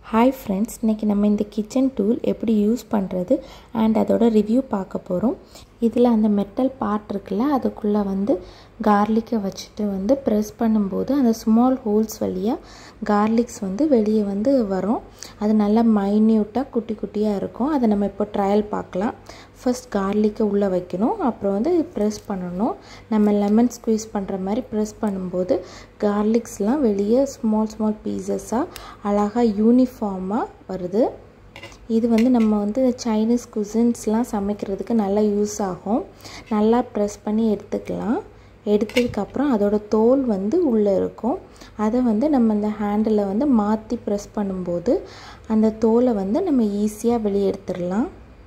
hi friends இன்றைக்கி நம்ம இந்த கிச்சன் டூல் எப்படி யூஸ் பண்ணுறது அண்ட் அதோட ரிவ்யூ பார்க்க போகிறோம் இதில் அந்த மெட்டல் பார்ட் இருக்குல்ல அதுக்குள்ளே வந்து கார்லிக்கை வச்சுட்டு வந்து ப்ரெஸ் பண்ணும்போது அந்த ஸ்மால் ஹோல்ஸ் வழியாக கார்லிக்ஸ் வந்து வெளியே வந்து வரும் அது நல்லா மைன்யூட்டாக குட்டி குட்டியாக இருக்கும் அதை நம்ம இப்போ ட்ரையல் பார்க்கலாம் ஃபர்ஸ்ட் கார்லிக்கை உள்ளே வைக்கணும் அப்புறம் வந்து ப்ரெஸ் பண்ணணும் நம்ம லெமன் ஸ்க்வீஸ் பண்ணுற மாதிரி ப்ரெஸ் பண்ணும்போது கார்லிக்ஸ்லாம் வெளியே ஸ்மால் ஸ்மால் பீசஸாக அழகாக யூனிஃபார்மாக வருது இது வந்து நம்ம வந்து சைனீஸ் குசின்ஸ்லாம் சமைக்கிறதுக்கு நல்லா யூஸ் ஆகும் நல்லா ப்ரெஸ் பண்ணி எடுத்துக்கலாம் எடுத்ததுக்கப்புறம் அதோட தோல் வந்து உள்ளே இருக்கும் அதை வந்து நம்ம இந்த ஹேண்டில் வந்து மாற்றி ப்ரெஸ் பண்ணும்போது அந்த தோலை வந்து நம்ம ஈஸியாக வெளியே எடுத்துடலாம்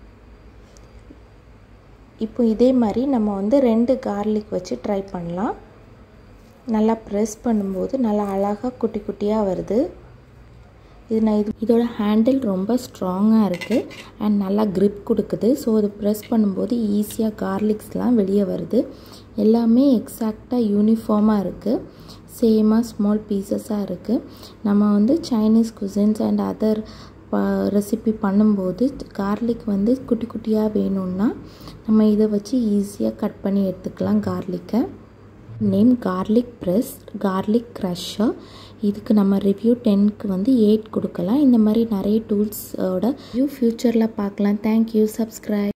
இப்போ இதே மாதிரி நம்ம வந்து ரெண்டு கார்லிக் வச்சு ட்ரை பண்ணலாம் நல்லா ப்ரெஸ் பண்ணும்போது நல்லா அழகாக குட்டி குட்டியாக வருது இது நான் இது இதோட ஹேண்டில் ரொம்ப ஸ்ட்ராங்காக இருக்குது அண்ட் நல்லா க்ரிப் கொடுக்குது ஸோ இது ப்ரெஸ் பண்ணும்போது ஈஸியாக கார்லிக்ஸ்லாம் வெளியே வருது எல்லாமே எக்ஸாக்டாக யூனிஃபார்மாக இருக்குது சேமாக ஸ்மால் பீசஸாக இருக்குது நம்ம வந்து Chinese cuisines and other recipe பண்ணும்போது கார்லிக் வந்து குட்டி குட்டியாக வேணும்னா நம்ம இதை வச்சு ஈஸியாக கட் பண்ணி எடுத்துக்கலாம் கார்லிக்கை name garlic press garlic crusher இதுக்கு நம்ம ரிவ்யூ டென்க்கு வந்து எயிட் கொடுக்கலாம் இந்த மாதிரி நிறைய டூல்ஸோட ரிவ்யூ ஃப்யூச்சரில் பார்க்கலாம் தேங்க்யூ சப்ஸ்கிரைப்